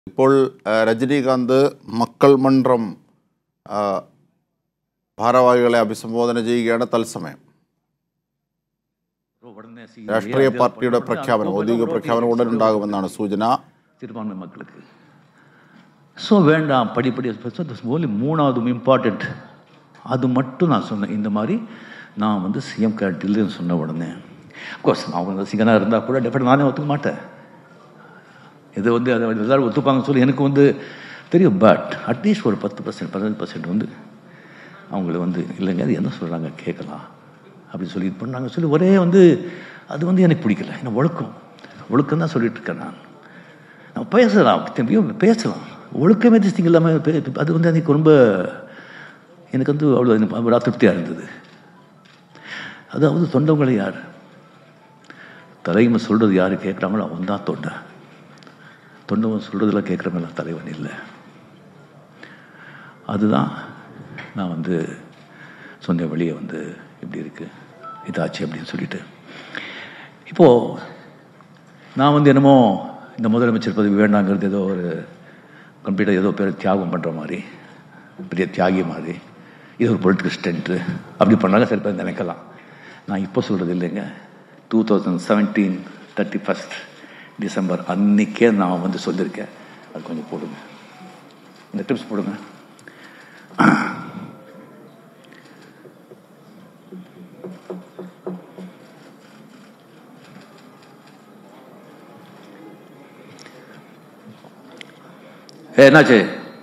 ഇപ്പോൾ ആ, രജനീകാന്ത് മക്കൾ മன்றம் ആ, ഭാരവാഹികളെ അഭിസംബോധന ചെയ്യുകയാണ് തത്സമയം உடனே சி- രാഷ്ട്രീയ ஏன் പാർട്ടിയുടെ அது പ്രഖ്യാപനം அது ഔദ്യോഗിക அது പ്രഖ്യാപനം ഉടൻ ഉണ്ടാകുമെന്നാണ് സൂചന சிறுபான்மை மக்களுக்கு ஸோ வேண்டாம் படிப்படி ஓன்லி மூணாவது இம்பார்ட்டண்ட் அது மட்டும் நான் சொன்னேன் இந்த மாதிரி நான் வந்து சிஎம் கேட்டில்னு சொன்ன உடனே அப்கோர்ஸ் நான் அவங்க சிங்கனாக இருந்தால் கூட டெஃபினட் நானே ஒத்துக்க மாட்டேன் இது வந்து அதை எல்லாரும் ஒத்துப்பாங்கன்னு சொல்லி எனக்கு வந்து தெரியும் பட் அட்லீஸ்ட் ஒரு பத்து பர்சன்ட் பதினஞ்சு பர்சன்ட் வந்து அவங்கள வந்து இல்லைங்க அது என்ன சொல்கிறாங்க கேட்கலாம் அப்படின்னு சொல்லி இது பண்ணாங்க சொல்லி ஒரே வந்து அது வந்து எனக்கு பிடிக்கல ஏன்னா ஒழுக்கம் ஒழுக்கம் தான் சொல்லிட்டு இருக்கேன் நான் நம்ம பேசலாம் திரும்பியும் பேசலாம் ஒழுக்கமே திஸ்திங் இல்லாமல் பே- அது வந்து எனக்கு ரொம்ப எனக்கு வந்து அவ்வளோ எனக்கு அவ்வளோ திருப்தியாக இருந்தது அதாவது தொண்டவங்களை யார் தலைமை சொல்கிறது யார் கேட்குறாங்களோ அவன் தான் தொண்டை தொண்டவன் சொல்கிறதுல கேட்குறவங்களாம் தலைவன் இல்லை அதுதான் நான் வந்து சொன்ன வழியை வந்து இப்படி இருக்குது இதாச்சு அப்படின்னு சொல்லிட்டு இப்போது நான் வந்து என்னமோ இந்த முதலமைச்சர் பதவி வேண்டாங்கிறது ஏதோ ஒரு கம்ப்ளீட்டாக ஏதோ பேர் தியாகம் பண்ணுற மாதிரி பெரிய தியாகி மாதிரி இது ஒரு பொலிட்டிக்கல் ஸ்டென்ட்டு அப்படி பண்ணாங்க சில பேர் நினைக்கலாம் நான் இப்போ சொல்கிறது இல்லைங்க two thousand seventeen thirty first December அன்னைக்கே நான் வந்து சொல்லியிருக்கேன் அது கொஞ்சம் போடுங்க இந்த டிப்ஸ் போடுங்க ஏ என்னாச்சு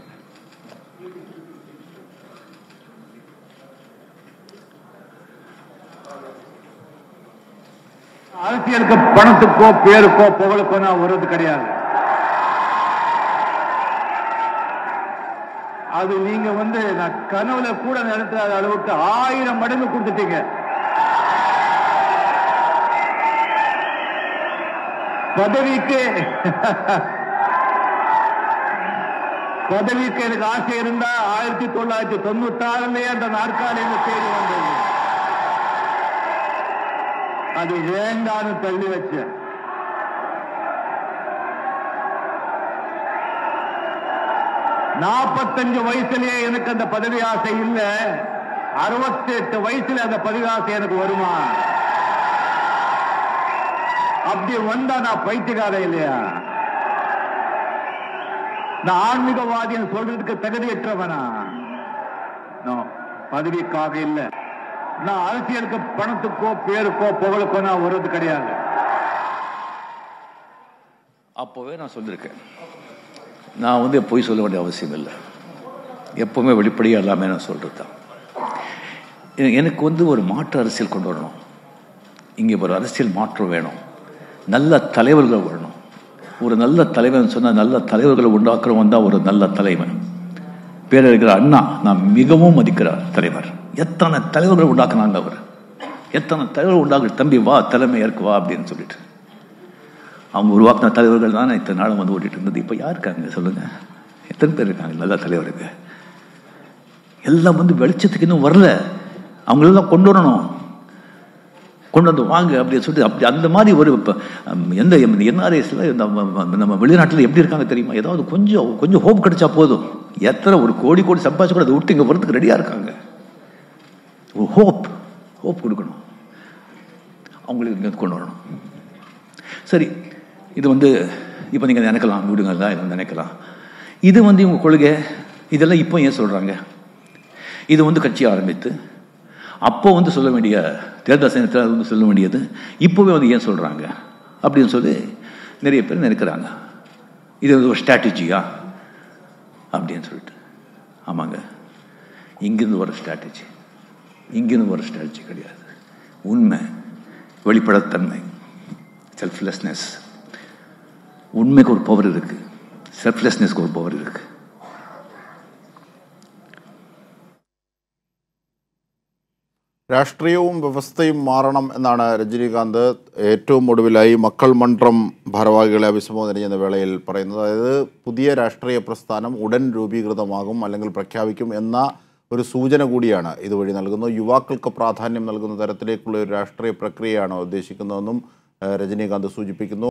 அரசியலுக்கு பணத்துக்கோ பேருக்கோ புகழுக்கோ நான் வர்றது கிடையாது அது நீங்க வந்து நான் கனவுல கூட நடத்தாத அளவுக்கு ஆயிரம் மடங்கு கொடுத்துட்டீங்க பதவிக்கு பதவிக்கு எனக்கு ஆசை இருந்தா ஆயிரத்தி தொள்ளாயிரத்தி தொண்ணூத்தி ஆறுலயே அந்த நாற்காலியில தேடி வந்தது அது வேண்டான்னு தள்ளி வச்சேன் நாற்பத்தஞ்சு வயசுலயே எனக்கு அந்த பதவி ஆசை இல்ல அறுபத்தி எட்டு வயசுல அந்த பதவி ஆசை எனக்கு வருமா அப்படி வந்தா நான் பைத்தியக்காரன் இல்லையா நான் ஆன்மீகவாதின்னு சொல்றதுக்கு தகுதியற்றவனா No, பதவிக்காக இல்ல நான் அரசியலுக்கு பணத்துக்கோ பேருக்கோ புகழுக்கோ நான் வர்றது கிடையாது அப்போவே நான் சொல்லியிருக்கேன் நான் வந்து பொய் சொல்ல வேண்டிய அவசியம் இல்லை எப்போவுமே வெளிப்படையாக எல்லாமே நான் சொல்கிறது தான் எ- எனக்கு வந்து ஒரு மாற்று அரசியல் கொண்டு வரணும் இங்கே ஒரு அரசியல் மாற்றம் வேணும் நல்ல தலைவர்கள் வரணும் ஒரு நல்ல தலைவன் சொன்னால் நல்ல தலைவர்களை உண்டாக்குறவன் தான் ஒரு நல்ல தலைவன் பேரறிஞர் அண்ணா நான் மிகவும் மதிக்கிற தலைவர் எத்தனை தலைவர்கள் உண்டாக்குனாங்க அவர் எத்தனை தலைவர்கள் உண்டாக்கு தம்பி வா தலைமை ஏற்கு வா அப்படின்னு சொல்லிட்டு அவங்க உருவாக்கின தலைவர்கள் தான் இத்தனை நாளும் வந்து ஓட்டிட்டு இருந்தது இப்போ யார் இருக்காங்க சொல்லுங்க எத்தனை பேர் இருக்காங்க நல்ல தலைவருங்க எல்லாம் வந்து வெளிச்சத்துக்கு இன்னும் வரல அவங்களெல்லாம் கொண்டு வரணும் கொண்டு வந்து வாங்க அப்படின்னு சொல்லிட்டு அப்படி அந்த மாதிரி ஒரு இப்போ எந்த என்ஆர்எஸ்ல நம்ம நம்ம வெளிநாட்டில் எப்படி இருக்காங்க தெரியுமா ஏதாவது கொஞ்சம் கொஞ்சம் ஹோப் கிடைச்சா போதும் எத்தனை ஒரு கோடி கோடி சம்பாதிச்சு கூட அதை விட்டு இங்கே வரதுக்கு ரெடியாக இருக்காங்க ஒரு ஹோப் ஹோப் கொடுக்கணும் அவங்களுக்கு இங்கே கொண்டு வரணும் சரி இது வந்து இப்போ நீங்கள் நினைக்கலாம் விடுங்கள்லாம் இது நினைக்கலாம் இது வந்து இவங்க கொள்கை இதெல்லாம் இப்போ ஏன் சொல்கிறாங்க இது வந்து கட்சி ஆரம்பித்து அப்போ வந்து சொல்ல வேண்டிய தேர்தல் சமயத்தில் வந்து சொல்ல வேண்டியது இப்போவே வந்து ஏன் சொல்கிறாங்க அப்படின்னு சொல்லி நிறைய பேர் நினைக்கிறாங்க இது வந்து ஒரு ஸ்ட்ராட்டஜியா அப்படின்னு சொல்லிட்டு ஆமாங்க இங்கிருந்து ஒரு ஸ்ட்ராட்டஜி இங்கிருந்து ஒரு ஸ்ட்ராட்டஜி கிடையாது உண்மை வெளிப்படத்தன்மை செல்ஃப்லெஸ்னஸ் உண்மைக்கு ஒரு பவர் இருக்கு செல்ஃப்லெஸ்னஸ்க்கு ஒரு பவர் இருக்கு രാഷ്ട്രീയവും വ്യവസ്ഥയും മാറണം എന്നാണ് രജനീകാന്ത് ഏറ്റവും ഒടുവിലായി മക്കൾ മன்றம் ഭാരവാഹികളെ അഭിസംബോധന ചെയ്യുന്ന വേളയിൽ പറയുന്നത് അതായത് പുതിയ രാഷ്ട്രീയ പ്രസ്ഥാനം ഉടൻ രൂപീകൃതമാകും അല്ലെങ്കിൽ പ്രഖ്യാപിക്കും എന്ന ഒരു സൂചന കൂടിയാണ് ഇതുവഴി നൽകുന്നത് യുവാക്കൾക്ക് പ്രാധാന്യം നൽകുന്ന തരത്തിലേക്കുള്ള ഒരു രാഷ്ട്രീയ പ്രക്രിയയാണ് ഉദ്ദേശിക്കുന്നതെന്നും ഏഹ്, രജനീകാന്ത് സൂചിപ്പിക്കുന്നു